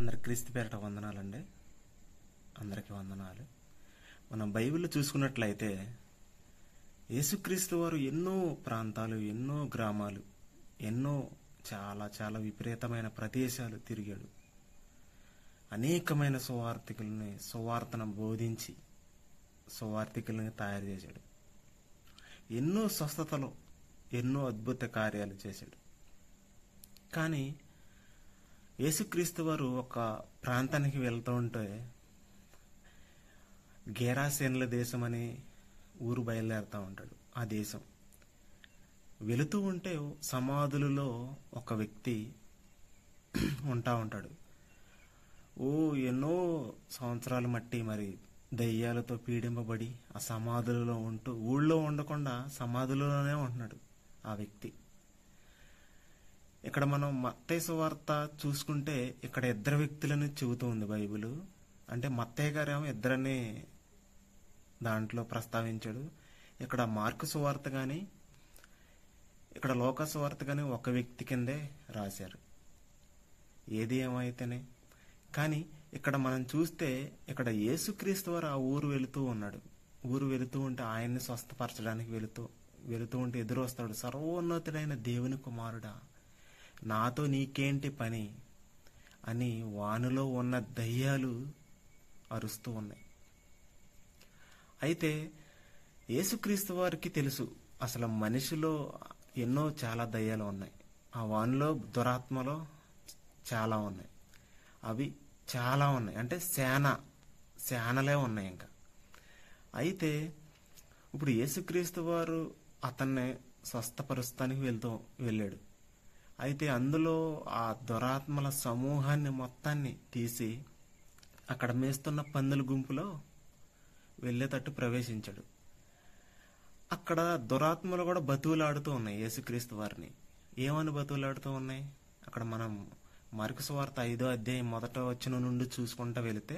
అందరి క్రీస్తు పేరట వందనాలండి అందరికీ వందనాలు మనం బైబిల్ చూసుకున్నట్లయితే యేసుక్రీస్తు వారు ఎన్నో ప్రాంతాలు ఎన్నో గ్రామాలు ఎన్నో చాలా చాలా విపరీతమైన ప్రదేశాలు తిరిగాడు అనేకమైన సువార్థికుల్ని సువార్తను బోధించి సువార్థికుల్ని తయారు చేశాడు ఎన్నో స్వస్థతలు ఎన్నో అద్భుత కార్యాలు చేశాడు కానీ యేసుక్రీస్తు వారు ఒక ప్రాంతానికి వెళ్తూ ఉంటే గేరాసేన్ల దేశం అనే ఊరు బయలుదేరుతూ ఉంటాడు ఆ దేశం వెళుతూ ఉంటే సమాధులలో ఒక వ్యక్తి ఉంటా ఉంటాడు ఓ ఎన్నో సంవత్సరాలు మట్టి మరి దయ్యాలతో పీడింపబడి ఆ సమాధులలో ఉంటూ ఊళ్ళో ఉండకుండా సమాధులలోనే ఉంటున్నాడు ఆ వ్యక్తి ఇక్కడ మనం మత్తయ్య వార్త చూసుకుంటే ఇక్కడ ఇద్దరు వ్యక్తులను చెబుతూ ఉంది బైబిల్ అంటే మత్తయ్య గారేమో ఇద్దరని దాంట్లో ప్రస్తావించాడు ఇక్కడ మార్కు సువార్త కానీ ఇక్కడ లోక సువార్త కానీ ఒక వ్యక్తి కిందే రాశారు ఏది ఏమైతేనే కానీ ఇక్కడ మనం చూస్తే ఇక్కడ యేసుక్రీస్తు వారు ఆ ఊరు వెళుతూ ఉన్నాడు ఊరు వెళుతూ ఉంటే ఆయన్ని స్వస్థపరచడానికి వెళుతూ వెళుతూ ఉంటే ఎదురు వస్తాడు సర్వోన్నతుడైన దేవుని కుమారుడా నాతో నీకేంటి పని అని వానులో ఉన్న దయ్యాలు అరుస్తూ ఉన్నాయి అయితే యేసుక్రీస్తు వారికి తెలుసు అసలు మనిషిలో ఎన్నో చాలా దయ్యాలు ఉన్నాయి ఆ వానిలో దురాత్మలో చాలా ఉన్నాయి అవి చాలా ఉన్నాయి అంటే శాన శానలే ఉన్నాయి ఇంకా అయితే ఇప్పుడు యేసుక్రీస్తు వారు అతన్ని స్వస్థపరుస్తానికి వెళ్తూ వెళ్ళాడు అయితే అందులో ఆ దురాత్మల సమూహాన్ని మొత్తాన్ని తీసి అక్కడ మేస్తున్న పందుల గుంపులో వెళ్ళేటట్టు ప్రవేశించాడు అక్కడ దురాత్మలు కూడా బతువులాడుతూ ఉన్నాయి యేసుక్రీస్తు వారిని ఏమని బతువులాడుతూ ఉన్నాయి అక్కడ మనం మరుకు వార్త ఐదో అధ్యాయం మొదట వచ్చిన నుండి చూసుకుంటా వెళితే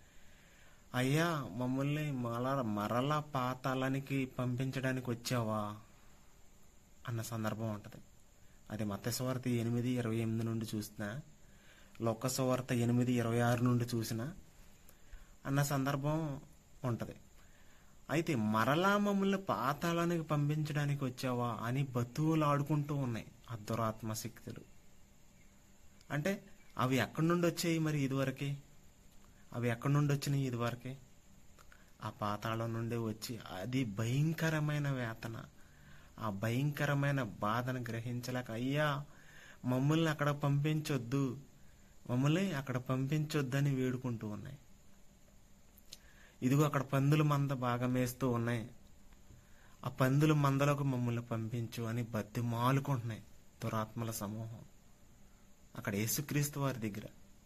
అయ్యా మమ్మల్ని మరల మరలా పాతాళానికి పంపించడానికి వచ్చావా అన్న సందర్భం ఉంటుంది అది మత్స్యవార్త ఎనిమిది ఇరవై ఎనిమిది నుండి చూసిన లోకసవార్త ఎనిమిది ఇరవై ఆరు నుండి చూసిన అన్న సందర్భం ఉంటుంది అయితే మరలా మమ్మల్ని పాతాళానికి పంపించడానికి వచ్చావా అని బతువులు ఆడుకుంటూ ఉన్నాయి ఆ దురాత్మ శక్తులు అంటే అవి ఎక్కడి నుండి వచ్చాయి మరి ఇదివరకే అవి ఎక్కడి నుండి వచ్చినాయి ఇదివరకే ఆ పాతాళం నుండి వచ్చి అది భయంకరమైన వేతన ఆ భయంకరమైన బాధను గ్రహించలేక అయ్యా మమ్మల్ని అక్కడ పంపించొద్దు మమ్మల్ని అక్కడ పంపించొద్దని వేడుకుంటూ ఉన్నాయి ఇదిగో అక్కడ పందుల మంద బాగా మేస్తూ ఉన్నాయి ఆ పందుల మందలకు మమ్మల్ని పంపించు అని బతి మాలుకుంటున్నాయి దురాత్మల సమూహం అక్కడ యేసుక్రీస్తు వారి దగ్గర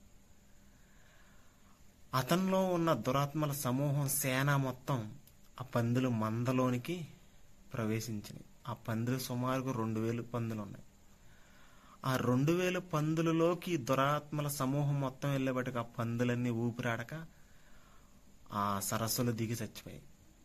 అతనిలో ఉన్న దురాత్మల సమూహం సేన మొత్తం ఆ పందుల మందలోనికి ప్రవేశించినాయి ఆ పందులు సుమారుగా రెండు వేలు పందులు ఉన్నాయి ఆ రెండు వేల పందులలోకి దురాత్మల సమూహం మొత్తం వెళ్ళేబట్టుకు ఆ పందులన్నీ ఊపిరాడక ఆ సరస్సులు దిగి చచ్చిపోయాయి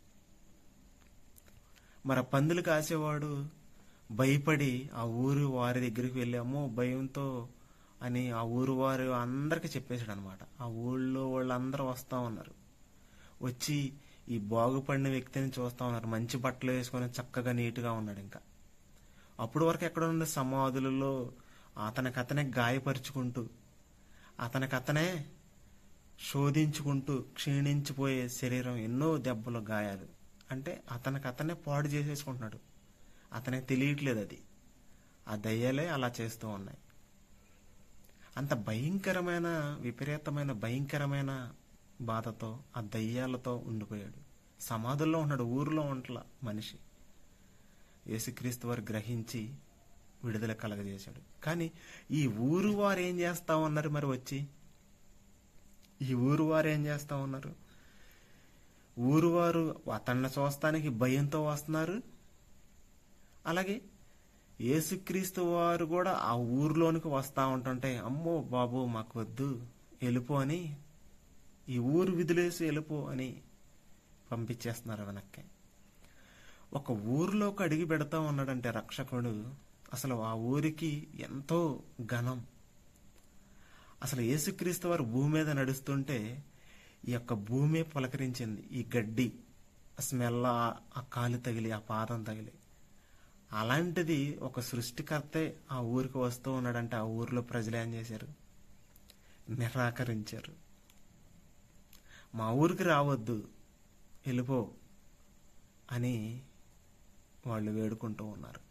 మరి ఆ పందులు కాసేవాడు భయపడి ఆ ఊరు వారి దగ్గరికి వెళ్ళి అమ్మో భయంతో అని ఆ ఊరు వారు అందరికి చెప్పేశాడు అనమాట ఆ ఊళ్ళో వాళ్ళందరూ వస్తా ఉన్నారు వచ్చి ఈ బాగుపడిన వ్యక్తిని చూస్తా ఉన్నారు మంచి బట్టలు వేసుకొని చక్కగా నీట్గా ఉన్నాడు ఇంకా అప్పుడు వరకు ఎక్కడ ఉండే సమాధులలో అతనికి అతనే గాయపరుచుకుంటూ అతనికి అతనే శోధించుకుంటూ క్షీణించిపోయే శరీరం ఎన్నో దెబ్బలు గాయాలు అంటే అతనికి అతనే పాడు చేసేసుకుంటున్నాడు అతనికి తెలియట్లేదు అది ఆ దయ్యాలే అలా చేస్తూ ఉన్నాయి అంత భయంకరమైన విపరీతమైన భయంకరమైన బాధతో ఆ దయ్యాలతో ఉండిపోయాడు సమాధుల్లో ఉన్నాడు ఊరిలో ఉంటల మనిషి యేసుక్రీస్తు వారు గ్రహించి విడుదల కలగజేశాడు కానీ ఈ ఊరు వారు ఏం చేస్తా ఉన్నారు మరి వచ్చి ఈ ఊరు వారు ఏం చేస్తా ఉన్నారు ఊరు వారు అతన్ని చూస్తానికి భయంతో వస్తున్నారు అలాగే యేసుక్రీస్తు వారు కూడా ఆ ఊరిలోనికి వస్తా ఉంటుంటే అమ్మో బాబు మాకు వద్దు వెళ్ళిపో అని ఈ ఊరు విధులేసి వెళ్ళిపో అని పంపించేస్తున్నారు వెనక్కి ఒక ఊరిలోకి అడిగి పెడతా ఉన్నాడంటే రక్షకుడు అసలు ఆ ఊరికి ఎంతో ఘనం అసలు యేసుక్రీస్తు వారు భూమి మీద నడుస్తుంటే ఈ యొక్క భూమి పులకరించింది ఈ గడ్డి స్మెల్ ఆ- ఆ కాలు తగిలి ఆ పాదం తగిలి అలాంటిది ఒక సృష్టికర్తే ఆ ఊరికి వస్తూ ఉన్నాడంటే ఆ ఊరిలో ప్రజలు ఏం చేశారు నిరాకరించారు మా ఊరికి రావద్దు వెళ్ళిపో అని వాళ్ళు వేడుకుంటూ ఉన్నారు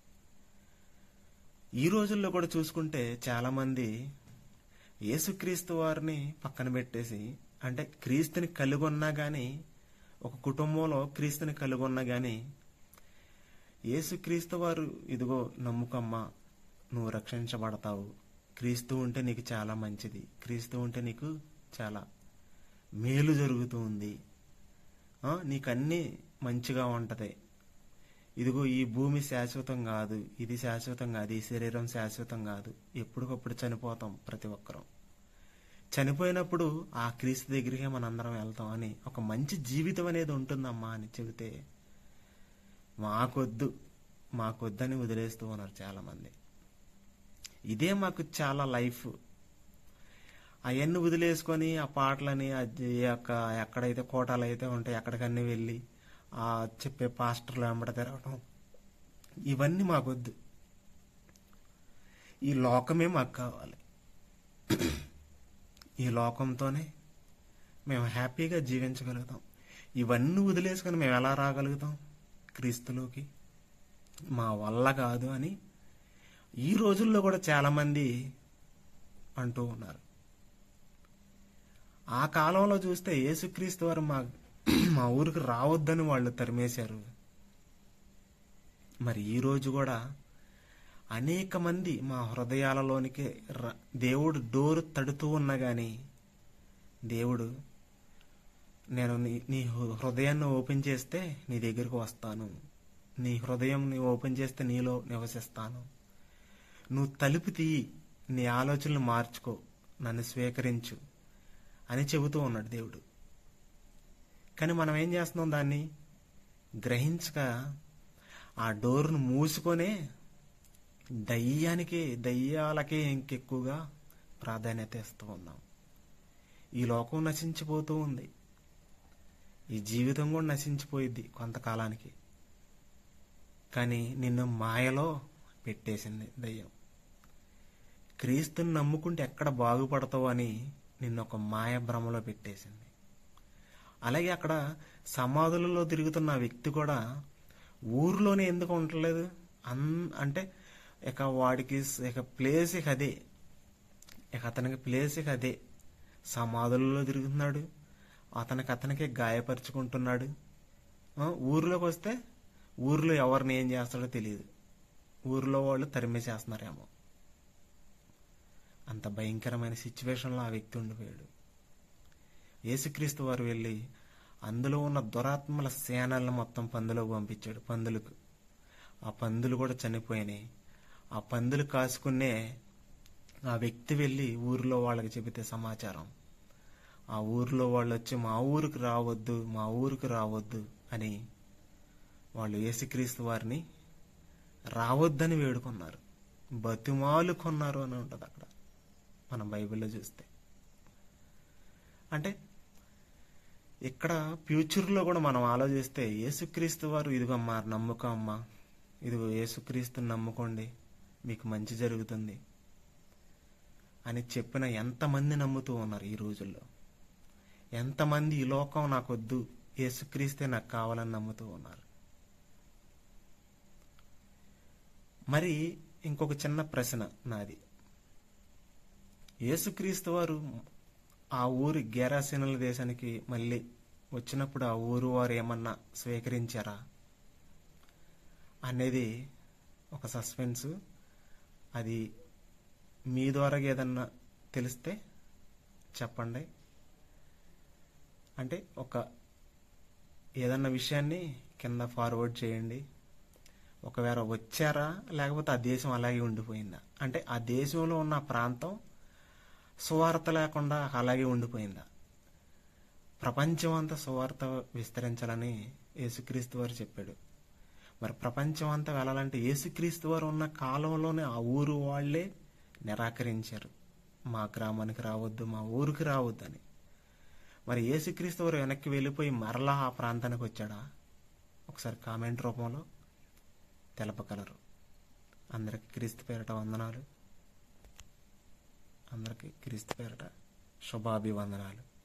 ఈ రోజుల్లో కూడా చూసుకుంటే చాలామంది యేసుక్రీస్తు వారిని పక్కన పెట్టేసి అంటే క్రీస్తుని కలిగి ఉన్నా కానీ ఒక కుటుంబంలో క్రీస్తుని కలిగి ఉన్నా కానీ యేసుక్రీస్తు వారు ఇదిగో నమ్ముకమ్మా నువ్వు రక్షించబడతావు క్రీస్తు ఉంటే నీకు చాలా మంచిది క్రీస్తు ఉంటే నీకు చాలా మేలు జరుగుతూ ఉంది ఆ, నీకు అన్నీ మంచిగా ఉంటది ఇదిగో ఈ భూమి శాశ్వతం కాదు ఇది శాశ్వతం కాదు ఈ శరీరం శాశ్వతం కాదు ఎప్పటికప్పుడు చనిపోతాం ప్రతి ఒక్కరం చనిపోయినప్పుడు ఆ క్రీస్తు దగ్గరికి మనందరం వెళ్తాం అని ఒక మంచి జీవితం అనేది ఉంటుందమ్మా అని చెబితే మాకొద్దు మాకొద్దని వదిలేస్తూ ఉన్నారు చాలా మంది ఇదే మాకు చాలా లైఫ్ అవన్నీ వదిలేసుకొని ఆ పాటలని ఆ జ- ఈ యొక్క ఎక్కడైతే కోటాలు అయితే ఉంటాయి ఎక్కడికన్నీ వెళ్ళి ఆ చెప్పే పాస్టర్లు వెంబడ తిరగటం ఇవన్నీ మాకొద్దు ఈ లోకమే మాకు కావాలి ఈ లోకంతోనే మేము హ్యాపీగా జీవించగలుగుతాం ఇవన్నీ వదిలేసుకొని మేము ఎలా రాగలుగుతాం క్రీస్తులోకి మా వల్ల కాదు అని ఈ రోజుల్లో కూడా చాలామంది అంటూ ఉన్నారు ఆ కాలంలో చూస్తే యేసుక్రీస్తు వారు మా మా ఊరికి రావద్దని వాళ్ళు తరిమేశారు మరి ఈ రోజు కూడా అనేక మంది మా హృదయాలలోనికి ర- దేవుడు డోరు తడుతూ ఉన్నా గాని దేవుడు నేను నీ నీ హృ- హృదయాన్ని ఓపెన్ చేస్తే నీ దగ్గరికి వస్తాను నీ హృదయం నీ ఓపెన్ చేస్తే నీలో నివసిస్తాను నువ్వు తలుపు తీయి నీ ఆలోచనలు మార్చుకో నన్ను స్వీకరించు అని చెబుతూ ఉన్నాడు దేవుడు కానీ మనం ఏం చేస్తున్నాం దాన్ని గ్రహించక ఆ డోర్ను మూసుకొనే దయ్యానికి దయ్యాలకే ఇంకెక్కువగా ప్రాధాన్యత ఇస్తూ ఉన్నాం ఈ లోకం నశించిపోతూ ఉంది ఈ జీవితం కూడా నశించిపోయిద్ది కొంతకాలానికి కానీ నిన్ను మాయలో పెట్టేసింది దయ్యం క్రీస్తుని నమ్ముకుంటే ఎక్కడ బాగుపడతావు అని నిన్ను ఒక మాయ భ్రమలో పెట్టేసింది అలాగే అక్కడ సమాధులలో తిరుగుతున్న ఆ వ్యక్తి కూడా ఊర్లోనే ఎందుకు ఉండలేదు అన్ అంటే ఇక వాడికి స- ఇక ప్లేస్ ఇక అదే ఇక అతనికి ప్లేస్ ఇక అదే సమాధులలో తిరుగుతున్నాడు అతనికి అతనికే గాయపరుచుకుంటున్నాడు ఆ, ఊర్లోకి వస్తే ఊర్లో ఎవరిని ఏం చేస్తాడో తెలియదు ఊర్లో వాళ్ళు తరిమేసేస్తున్నారేమో అంత భయంకరమైన సిచ్యువేషన్లో ఆ వ్యక్తి ఉండిపోయాడు యేసుక్రీస్తు వారు వెళ్ళి అందులో ఉన్న దురాత్మల సేనలను మొత్తం పందులకు పంపించాడు పందులకు ఆ పందులు కూడా చనిపోయినాయి ఆ పందులు కాసుకునే ఆ వ్యక్తి వెళ్ళి ఊరిలో వాళ్ళకి చెబితే సమాచారం ఆ ఊరిలో వాళ్ళు వచ్చి మా ఊరికి రావద్దు మా ఊరికి రావద్దు అని వాళ్ళు యేసుక్రీస్తు వారిని రావద్దని వేడుకున్నారు బతిమాలు కొన్నారు అని ఉంటుంది అక్కడ మనం బైబిల్లో చూస్తే అంటే ఇక్కడ ఫ్యూచర్లో కూడా మనం ఆలోచిస్తే యేసుక్రీస్తు వారు ఇదిగమ్మా నమ్ముకో అమ్మా ఇదిగో యేసుక్రీస్తుని నమ్ముకోండి మీకు మంచి జరుగుతుంది అని చెప్పిన ఎంతమంది నమ్ముతూ ఉన్నారు ఈ రోజుల్లో ఎంతమంది ఈ లోకం నాకొద్దు యేసుక్రీస్తే నాకు కావాలని నమ్ముతూ ఉన్నారు మరి ఇంకొక చిన్న ప్రశ్న నాది యేసుక్రీస్తు వారు ఆ ఊరి గేరాసీనుల దేశానికి మళ్ళీ వచ్చినప్పుడు ఆ ఊరు వారు ఏమన్నా స్వీకరించారా అనేది ఒక సస్పెన్స్ అది మీ ద్వారా ఏదన్నా తెలిస్తే చెప్పండి అంటే ఒక ఏదన్నా విషయాన్ని కింద ఫార్వర్డ్ చేయండి ఒకవేళ వచ్చారా లేకపోతే ఆ దేశం అలాగే ఉండిపోయిందా అంటే ఆ దేశంలో ఉన్న ఆ ప్రాంతం సువార్త లేకుండా అలాగే ఉండిపోయిందా ప్రపంచం అంతా సువార్త విస్తరించాలని యేసుక్రీస్తు వారు చెప్పాడు మరి ప్రపంచం అంతా వెళ్ళాలంటే యేసుక్రీస్తు వారు ఉన్న కాలంలోనే ఆ ఊరు వాళ్ళే నిరాకరించారు మా గ్రామానికి రావద్దు మా ఊరికి రావద్దని మరి యేసుక్రీస్తు వారు వెనక్కి వెళ్ళిపోయి మరలా ఆ ప్రాంతానికి వచ్చాడా ఒకసారి కామెంట్ రూపంలో తెలపగలరు అందరికి క్రీస్తు పేరట వందనాలు అందరికీ క్రీస్తు పేరట శుభాభివందనాలు